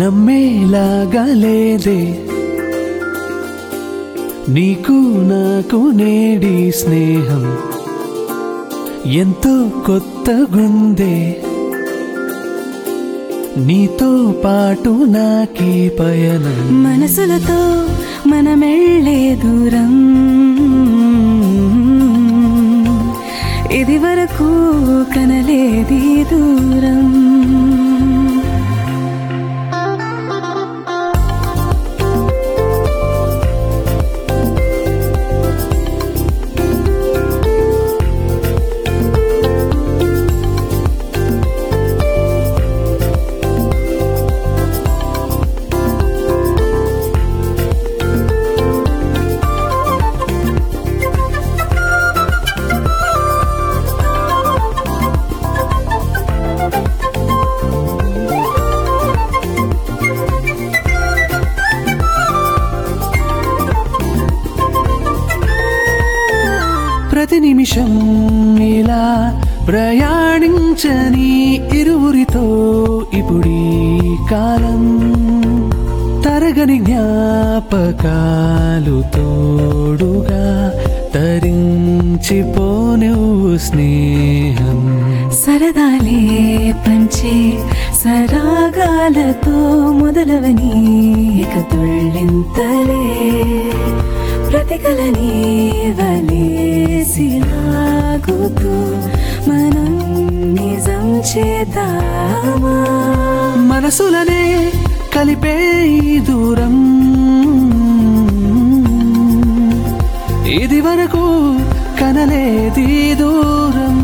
నమ్మేలాగా లేదే నీకు నాకు నేడి స్నేహం ఎంతో కొత్తగుందే నీతో పాటు నాకీ పయనం మనసులతో మనమెళ్ళే దూరం ఇది వరకు కనలేది దూరం ప్రతి నిమిషం ఇలా ప్రయాణించని ఇరువురితో ఇప్పుడీ కాలం తరగని జ్ఞాపకాలు తోడుగా తరించిపోనువు స్నేహం సరదాలే పంచే సరాగాలతో మొదలవని ఇక తుళ్ళింతలే ప్రతికలని వలేసిలాగుతూ మనం నిజం చేద్దామా మనసులనే కలిపే ఈ దూరం ఇది వరకు కనలేది దూరం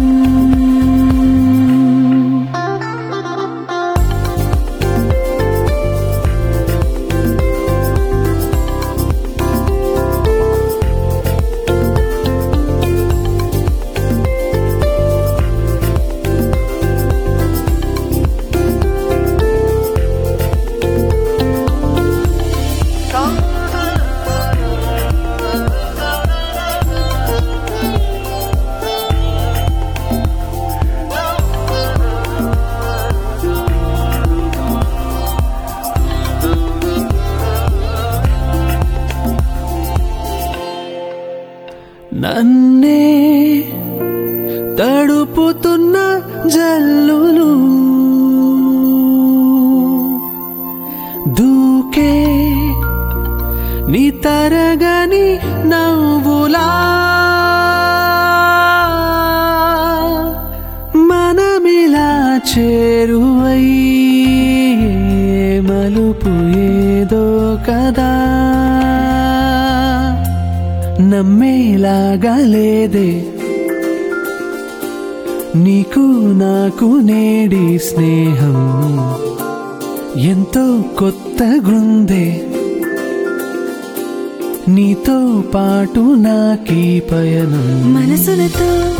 నన్నే తడుపుతున్న జల్లులు దూకే నీ తరగని నవ్వులా మనమిలా చేరువై మలుపు ఏదో కదా నమ్మేలాగా లేదే నీకు నాకు నేడి స్నేహం ఎంతో కొత్తగుందే నీతో పాటు నాకీ పయనం మనసులతో